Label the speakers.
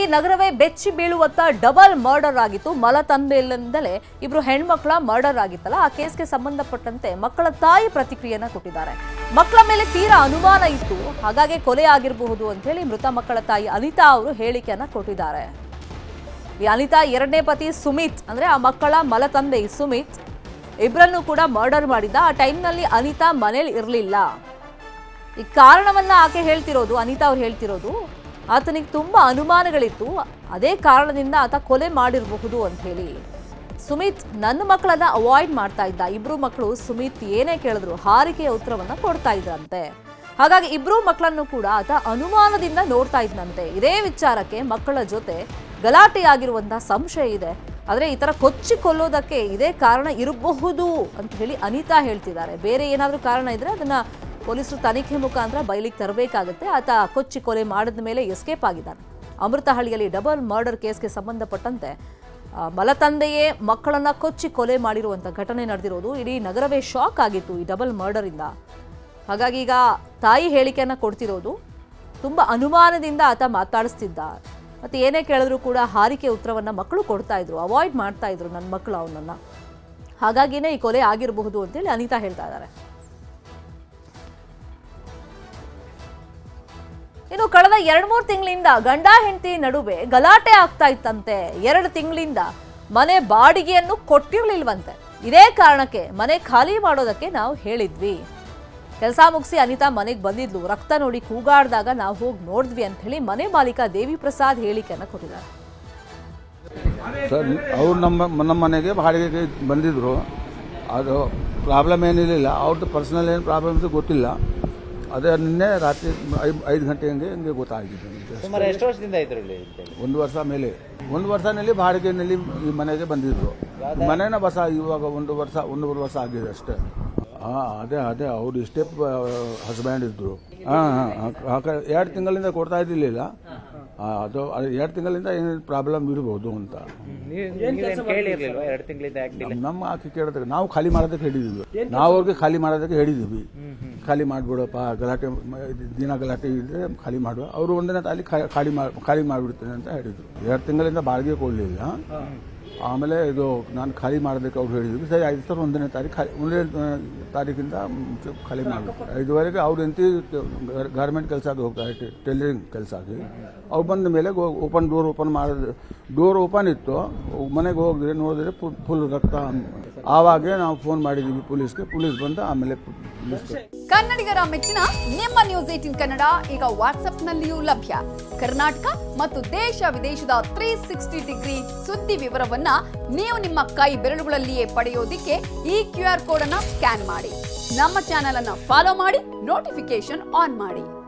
Speaker 1: ನಗರವೇ ಬೆಚ್ಚಿ ಬೀಳುವತ್ತ double murder ಆಗಿತ್ತು ಮಲತಂದೆಯಿಂದಲೇ ಇಬ್ರು ಹೆಣ್ಮಕ್ಳ ಮರ್ಡರ್ ಆಗಿತ್ತಲ್ಲ ಆ ಕೇಸ್ಗೆ ಸಂಬಂಧಪಟ್ಟಂತೆ ಮಕ್ಕಳ ತಾಯಿ ಪ್ರತಿಕ್ರಿಯೆಯನ್ನ ಕೊಟ್ಟಿದ್ದಾರೆ ಮಕ್ಕಳ ಮೇಲೆ ತೀರಾ ಅನುಮಾನ ಇತ್ತು ಹಾಗಾಗಿ ಕೊಲೆ ಆಗಿರಬಹುದು ಅಂತ ಹೇಳಿ ಮೃತ ಮಕ್ಕಳ ತಾಯಿ ಅನಿತಾ ಅವರು ಹೇಳಿಕೆಯನ್ನ ಕೊಟ್ಟಿದ್ದಾರೆ ಈ ಅನಿತಾ ಎರಡನೇ ಪತಿ ಸುಮಿತ್ ಅಂದ್ರೆ ಆ ಮಕ್ಕಳ ಮಲತಂದೆ ಸುಮಿತ್ ಇಬ್ಬರನ್ನು ಕೂಡ ಮರ್ಡರ್ ಮಾಡಿದ್ದ ಆ ಟೈಮ್ನಲ್ಲಿ ಅನಿತಾ ಮನೇಲಿ ಇರಲಿಲ್ಲ ಈ ಕಾರಣವನ್ನ ಆಕೆ ಹೇಳ್ತಿರೋದು ಅನಿತಾ ಅವ್ರು ಹೇಳ್ತಿರೋದು ಆತನಿಗೆ ತುಂಬಾ ಅನುಮಾನಗಳಿತ್ತು ಅದೇ ಕಾರಣದಿಂದ ಆತ ಕೊಲೆ ಮಾಡಿರಬಹುದು ಅಂತ ಹೇಳಿ ಸುಮಿತ್ ನನ್ನ ಮಕ್ಕಳನ್ನ ಅವಾಯ್ಡ್ ಮಾಡ್ತಾ ಇದ್ದ ಇಬ್ರು ಮಕ್ಕಳು ಸುಮಿತ್ ಏನೇ ಕೇಳಿದ್ರು ಹಾರಿಕೆಯ ಉತ್ತರವನ್ನ ಕೊಡ್ತಾ ಇದ್ರಂತೆ ಹಾಗಾಗಿ ಇಬ್ರು ಮಕ್ಕಳನ್ನು ಕೂಡ ಆತ ಅನುಮಾನದಿಂದ ನೋಡ್ತಾ ಇದ್ನಂತೆ ಇದೇ ವಿಚಾರಕ್ಕೆ ಮಕ್ಕಳ ಜೊತೆ ಗಲಾಟೆಯಾಗಿರುವಂತಹ ಸಂಶಯ ಇದೆ ಆದರೆ ಈ ಥರ ಕೊಚ್ಚಿ ಕೊಲ್ಲೋದಕ್ಕೆ ಇದೇ ಕಾರಣ ಇರಬಹುದು ಅಂತ ಹೇಳಿ ಅನಿತಾ ಹೇಳ್ತಿದ್ದಾರೆ ಬೇರೆ ಏನಾದರೂ ಕಾರಣ ಇದ್ರೆ ಅದನ್ನ ಪೊಲೀಸರು ತನಿಖೆ ಮುಖಾಂತರ ಬಯಲಿಗೆ ತರಬೇಕಾಗುತ್ತೆ ಆತ ಕೊಚ್ಚಿ ಕೊಲೆ ಮಾಡಿದ ಮೇಲೆ ಎಸ್ಕೇಪ್ ಆಗಿದ್ದಾನೆ ಅಮೃತಹಳ್ಳಿಯಲ್ಲಿ ಡಬಲ್ ಮರ್ಡರ್ ಕೇಸ್ಗೆ ಸಂಬಂಧಪಟ್ಟಂತೆ ಆ, ಮಲತಂದೆಯೇ ಮಕ್ಕಳನ್ನ ಕೊಚ್ಚಿ ಕೊಲೆ ಮಾಡಿರುವಂಥ ಘಟನೆ ನಡೆದಿರೋದು ಇಡೀ ನಗರವೇ ಶಾಕ್ ಆಗಿತ್ತು ಈ ಡಬಲ್ ಮರ್ಡರಿಂದ ಹಾಗಾಗಿ ಈಗ ತಾಯಿ ಹೇಳಿಕೆಯನ್ನ ಕೊಡ್ತಿರೋದು ತುಂಬ ಅನುಮಾನದಿಂದ ಆತ ಮಾತಾಡಿಸ್ತಿದ್ದ ಮತ್ತೆ ಏನೇ ಕೇಳಿದ್ರು ಕೂಡ ಹಾರಿಕೆ ಉತ್ತರವನ್ನ ಮಕ್ಕಳು ಕೊಡ್ತಾ ಇದ್ರು ಅವಾಯ್ಡ್ ಮಾಡ್ತಾ ಇದ್ರು ನನ್ನ ಮಕ್ಕಳು ಅವನನ್ನ ಹಾಗಾಗಿನೇ ಈ ಕೊಲೆ ಆಗಿರಬಹುದು ಅಂತೇಳಿ ಅನಿತಾ ಹೇಳ್ತಾ ಇದ್ದಾರೆ ಇನ್ನು ಕಳೆದ ಎರಡ್ ಮೂರು ತಿಂಗಳಿಂದ ಗಂಡ ಹೆಂಡತಿ ನಡುವೆ ಗಲಾಟೆ ಆಗ್ತಾ ಇತ್ತಂತೆ ಎರಡು ತಿಂಗಳಿಂದ ಮನೆ ಬಾಡಿಗೆಯನ್ನು ಕೊಟ್ಟಿರ್ಲಿಲ್ವಂತೆ ಇದೇ ಕಾರಣಕ್ಕೆ ಮನೆ ಖಾಲಿ ಮಾಡೋದಕ್ಕೆ ನಾವು ಹೇಳಿದ್ವಿ ಕೆಲಸ ಮುಗಿಸಿ ಅನಿತಾ ಮನೆಗೆ ಬಂದಿದ್ಲು ರಕ್ತ ನೋಡಿ ಕೂಗಾಡ್ದಾಗ ನಾವು ಹೋಗಿ ನೋಡಿದ್ವಿ ಅಂತ ಹೇಳಿ ಮನೆ ಮಾಲೀಕ ದೇವಿ ಪ್ರಸಾದ್ ಹೇಳಿಕೆಯನ್ನ ಕೊಟ್ಟಿದ್ದಾರೆ
Speaker 2: ಸರ್ ಅವ್ರು ನಮ್ಮ ನಮ್ಮ ಮನೆಗೆ ಬಾಡಿಗೆಗೆ ಬಂದಿದ್ರು ಅದು ಪ್ರಾಬ್ಲಮ್ ಏನಿರಲಿಲ್ಲ ಅವ್ರದ್ದು ಪರ್ಸನಲ್ ಏನು ಪ್ರಾಬ್ಲಮ್ ಅಂತ ಗೊತ್ತಿಲ್ಲ ಅದೇ ನಿನ್ನೆ ರಾತ್ರಿ ಐ- ಐದು ಗಂಟೆ ಹಂಗೆ ಹಂಗೆ ಗೊತ್ತಾಗಿದೆ ನಮ್ಗೆ.
Speaker 3: ಸುಮಾರು ಎಷ್ಟು ವರ್ಷದಿಂದ ಇದ್ರು ಇಲ್ಲಿ ಅಂತೇಳಿ
Speaker 2: ಒಂದು ವರ್ಷ ಮೇಲೆ ಒಂದು ವರ್ಷನಲ್ಲಿ ಬಾಡಿಗೆನಲ್ಲಿ ಈ ಮನೆಗೆ ಬಂದಿದ್ರು ಮನೇನ ಬಸ ಇವಾಗ ಒಂದು ವರ್ಷ ಒಂದೂವರೆ ವರ್ಷ ಆಗಿದೆ ಅಷ್ಟೇ ಹಾ ಅದೇ ಅದೇ ಅವ್ರು ಇಷ್ಟೇ ಹಸ್ಬ್ಯಾಂಡ್ ಇದ್ರು ಹಾ ಎರಡು ತಿಂಗಳಿಂದ ಕೊಡ್ತಾ ಇದ್ದಿಲ್ಲ ಆ, ಅದು ಅದು ಎರಡು ತಿಂಗಳಿಂದ ಏನು ಪ್ರಾಬ್ಲಮ್ ಇರಬಹುದು ಅಂತ
Speaker 3: ನೀವೇನು ಕೇಳಿರ್ಲಿಲ್ವಾ ಎರಡು ತಿಂಗಳಿಂದ ಆಗ್ತಿಲ್ಲ
Speaker 2: ನಮ್- ನಮ್ಮ ಆಕೆ ಕೇಳಿದ್ರೆ ನಾವು ಖಾಲಿ ಮಾಡೋದಕ್ಕೆ ಹೇಳಿದೀವಿ ನಾವು ಅವ್ರಿಗೆ ಖಾಲಿ ಮಾಡೋದಕ್ಕೆ ಹೇಳಿದೀವಿ ಖಾಲಿ ಮಾಡ್ಬಿಡಪ್ಪ ಗಲಾಟೆ ಮ- ದಿನ ಗಲಾಟೆ ಇದ್ರೆ ಖಾಲಿ ಮಾಡುವ ಅವರು ಒಂದನೇ ತಾಲಿ ಖಾ- ಖಾಲಿ ಮಾಡ್- ಖಾಲಿ ಮಾಡಿಬಿಡ್ತೇನೆ ಅಂತ ಹೇಳಿದ್ರು ಎರಡು ತಿಂಗಳಿಂದ ಬಾಡಿಗೆ ಕೊಡಲಿಲ್ಲ ಆಮೇಲೆ ಇದು ನಾನು ಖಾಲಿ ಮಾಡೋದಕ್ಕೆ ಅವ್ರು ಹೇಳಿದ್ರು ಸರಿ ಆಯ್ತು ಸರ್ ಒಂದನೇ ತಾರೀಕು ಖಾಲಿ ಒಂದನೇ ಆ, ತಾರೀಕಿಂದ ಮುಂಚೆ ಖಾಲಿ ಮಾಡಬೇಕು ಇದುವರೆಗೆ ಅವ್ರು ಎಂತಿ ಗಾರ್ಮೆಂಟ್ ಕೆಲಸ ಅದು ಹೋಗ್ತಾ ಇತ್ತು ಟೈಲರಿಂಗ್ ಕೆಲಸ ಆಗಿ ಅವ್ರು ಬಂದ ಮೇಲೆ ಓಪನ್ ಡೋರ್ ಓಪನ್ ಮಾಡಿದ್ರೆ ಡೋರ್ ಓಪನ್ ಇತ್ತು ಮನೆಗೆ ಹೋಗಿದ್ರೆ ನೋಡಿದ್ರೆ ಫುಲ್ ರಕ್ತ ಆವಾಗೆ ನಾವು ಫೋನ್ ಮಾಡಿದ್ವಿ ಪೊಲೀಸ್ಗೆ ಪೊಲೀಸ್ ಬಂದು ಆಮೇಲೆ ಪೊಲೀಸ್
Speaker 4: ಕನ್ನಡಿಗರ ಮೆಚ್ಚಿನ ನಿಮ್ಮ ನ್ಯೂಸ್ ಏಟಿನ್ ಕನ್ನಡ ಈಗ ವಾಟ್ಸ್ಆಪ್ನಲ್ಲಿಯೂ ಲಭ್ಯ ಕರ್ನಾಟಕ ಮತ್ತು ದೇಶ ವಿದೇಶದ ತ್ರೀ ಸಿಕ್ಸ್ಟಿ ಡಿಗ್ರಿ ಸುದ್ದಿ ವಿವರವನ್ನ ನೀವು ನಿಮ್ಮ ಕೈ ಬೆರಳುಗಳಲ್ಲಿಯೇ ಪಡೆಯೋದಿಕ್ಕೆ ಈ ಕ್ಯೂ ಆರ್ ಕೋಡ್ ಅನ್ನ ಸ್ಕ್ಯಾನ್ ಮಾಡಿ ನಮ್ಮ ಚಾನೆಲ್ ಅನ್ನ ಫಾಲೋ ಮಾಡಿ ನೋಟಿಫಿಕೇಶನ್ ಆನ್ ಮಾಡಿ